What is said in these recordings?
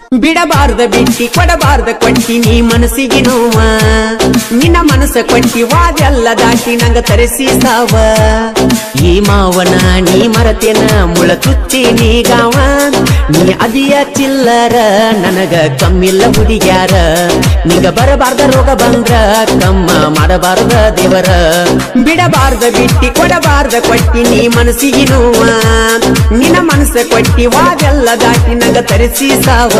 ಬಿಡಬಾರ್ದ ಬಿಟ್ಟಿ ಕೊಡಬಾರ್ದ ಕೊಟ್ಟಿ ನೀ ಮನಸ್ಸಿಗೆ ನೋವ ನಿನ್ನ ಮನಸ್ಸ ಕೊಟ್ಟಿ ವಾದೆಲ್ಲ ದಾಟಿ ನಂಗ ತರಿಸಿ ಸಾವ ಈ ಮಾವನ ನೀ ಮರತೇನ ಮುಳ ಚುಚ್ಚಿ ನೀ ಗಾವ ನೀ ಅದಿಯ ಚಿಲ್ಲರ ನನಗ ಕಮ್ಮಿಲ್ಲ ಹುಡುಗ್ಯಾರ ನಿಗ ಬರಬಾರ್ದ ರೋಗ ಬಂದ್ರ ಕಮ್ಮ ಮಾಡಬಾರ್ದ ದೇವರ ಬಿಡಬಾರ್ದ ಬಿಟ್ಟಿ ಕೊಡಬಾರ್ದ ಕೊಟ್ಟಿ ನೀ ಮನಸ್ಸಿಗೆ ನೋವ ನಿನ್ನ ಮನಸ್ಸ ಕೊಟ್ಟಿ ವಾದೆಲ್ಲ ದಾಟಿ ನಂಗ ತರಿಸಿ ಸಾವ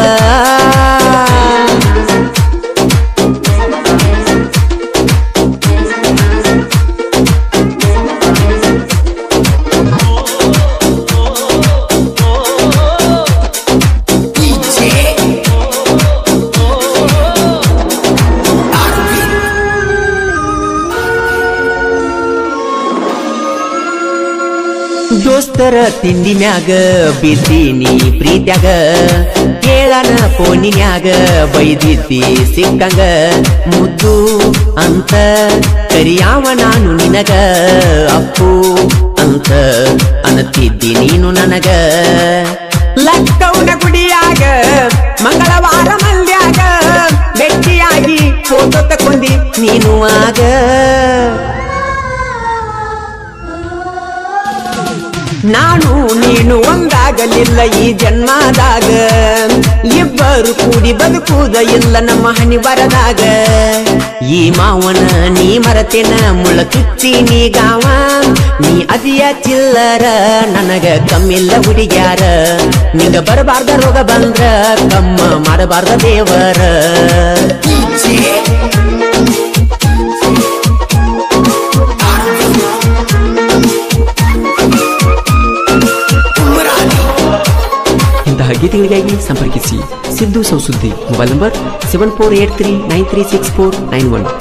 ದೋಸ್ತರ ತಿಂಡಿ ಮ್ಯಾಗ ಬಿದ್ದೀನಿ ಪ್ರೀತ್ಯಾಗ ಕೇಳನ ಫೋನಿನ್ಯಾಗ ಬೈದಿದ್ದಿ ಸಿಕ್ಕಂಗ ಮುದ್ದು ಅಂತ ಕರಿಯಾವ ನಾನು ನಿನಗ ಅಪ್ಪು ಅಂತ ಅನ್ನತಿದ್ದಿ ನೀನು ನನಗ ಲಕ್ಕೌನ ಗುಡಿಯಾಗ ಮಂಗಳವಾರ ಮಲ್ಯಾಗ ಭೇಟಿಯಾಗಿ ಫೋಟೋ ತಕೊಂಡಿ ನೀನು ಆಗ ನಾನು ನೀನು ಒಂದಾಗಲಿಲ್ಲ ಈ ಜನ್ಮದಾಗ ಇಬ್ಬರು ಕೂಡಿ ಬದುಕುವುದ ಇಲ್ಲ ನಮ್ಮ ಹಣಿ ಬರದಾಗ ಈ ಮಾವನ ನೀ ಮರತೇನ ಮುಳ ಚುಚ್ಚಿ ನೀ ಗಾವ ನೀ ಅದಿಯ ಚಿಲ್ಲರ ನನಗ ಕಮ್ಮಿಲ್ಲ ಹುಡುಗ್ಯಾರ ನಿಂಗ ಬರಬಾರ್ದ ರೋಗ ಬಂದ್ರ ಕಮ್ಮ ಮಾಡಬಾರ್ದ ದೇವರ ಇಂತಹ ಗೀತೆಗಳಿಗಾಗಿ ಸಂಪರ್ಕಿಸಿ ಸಿದ್ದು ಸೌಸುದ್ದಿ mobile number seven four eight three nine three six four nine one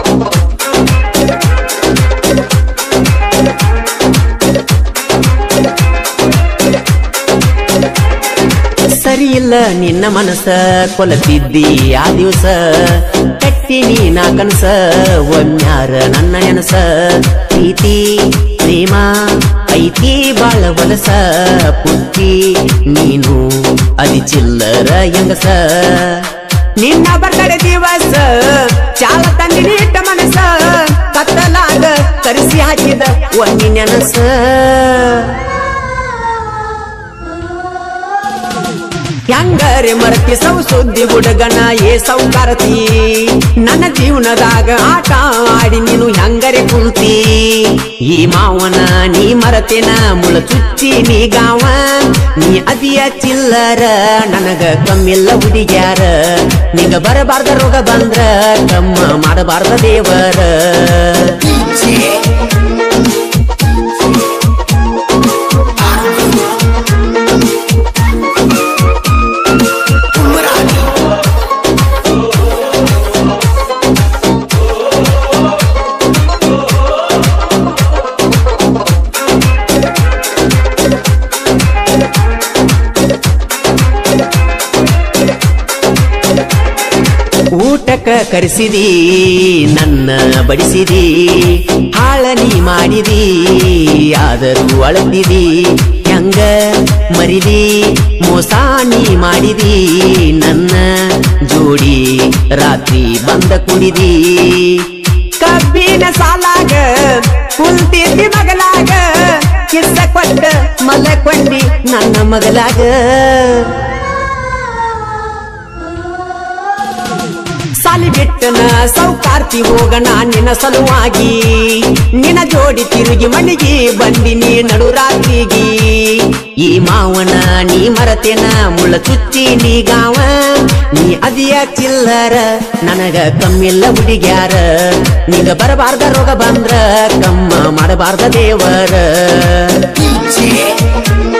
ಸರಿ ಇಲ್ಲ ನಿನ್ನ ಮನಸ್ಸ ಕೊಲತಿದ್ದಿ ಆ ದಿವಸ ಕಟ್ಟಿನಿ ನಾ ಕನಸ ಒಮ್ಯಾರ ನನ್ನ ಎನಸ ಪ್ರೀತಿ ಪ್ರೇಮ ಐತಿ ಬಾಳ ವಲಸ ಪುಟ್ಟಿ ನೀನು ಅದಿ ಚಿಲ್ಲರ ಎಂಗಸ ನಿನ್ನ ಬರ್ತಡೆ ದಿವಸ ಚಾಲ ತಂದಿ ನೀಟ ಮನಸ ಕತ್ತಲಾಗ ಕರೆಸಿ ಹಾಕಿದ ಒಮ್ಮಿ ನೆನಸ ಹೆಂಗರೆ ಮರತಿ ಸೌ ಸುದ್ದಿ ಹುಡುಗನ ಏ ಸೌಕಾರತಿ ನನ್ನ ಜೀವನದಾಗ ಆಟ ಆಡಿ ನೀನು ಹೆಂಗರೆ ಕುಂತಿ ಈ ಮಾವನ ನೀ ಮರತೇನ ಮುಳ ಚುಚ್ಚಿ ನೀ ಗಾವ ನೀ ಅದಿಯ ಚಿಲ್ಲರ ನನಗ ಕಮ್ಮಿಲ್ಲ ಹುಡುಗ್ಯಾರ ನಿಂಗ ಬರಬಾರ್ದ ರೋಗ ಬಂದ್ರ ಕಮ್ಮ ಮಾಡಬಾರ್ದ ದೇವರ ಊಟಕ್ಕ ಕರೆಸಿದಿ ನನ್ನ ಬಡಿಸಿದಿ ಹಾಳನಿ ಮಾಡಿದಿ ಆದರೂ ಅಳತಿದಿ ಹೆಂಗ ಮರಿದಿ ಮೋಸಾನಿ ಮಾಡಿದಿ ನನ್ನ ಜೋಡಿ ರಾತ್ರಿ ಬಂದ ಕುಡಿದಿ ಕಬ್ಬಿನ ಸಾಲಾಗ ಕುಂತಿದ್ದಿ ಮಗಲಾಗ ಕಿಸ್ಸ ಕೊಟ್ಟ ಮಲಕೊಂಡಿ ನನ್ನ ಮಗಲಾಗ ಸಾಲಿ ಬಿಟ್ಟನ ಸೌಕಾರ್ತಿ ಹೋಗಣ ನಿನ್ನ ಸಲುವಾಗಿ ನಿನ್ನ ಜೋಡಿ ತಿರುಗಿ ಮಣಿಗಿ ಬಂದಿನಿ ನಡು ರಾತ್ರಿಗೆ ಈ ಮಾವನ ನೀ ಮರತೇನ ಮುಳ್ಳ ಚುಚ್ಚಿ ನೀ ಗಾವ ನೀ ಅದಿಯ ಚಿಲ್ಲರ ನನಗ ಕಮ್ಮಿಲ್ಲ ಹುಡುಗ್ಯಾರ ನಿಗ ಬರಬಾರ್ದ ರೋಗ ಬಂದ್ರ ಕಮ್ಮ ಮಾಡಬಾರ್ದ ದೇವರ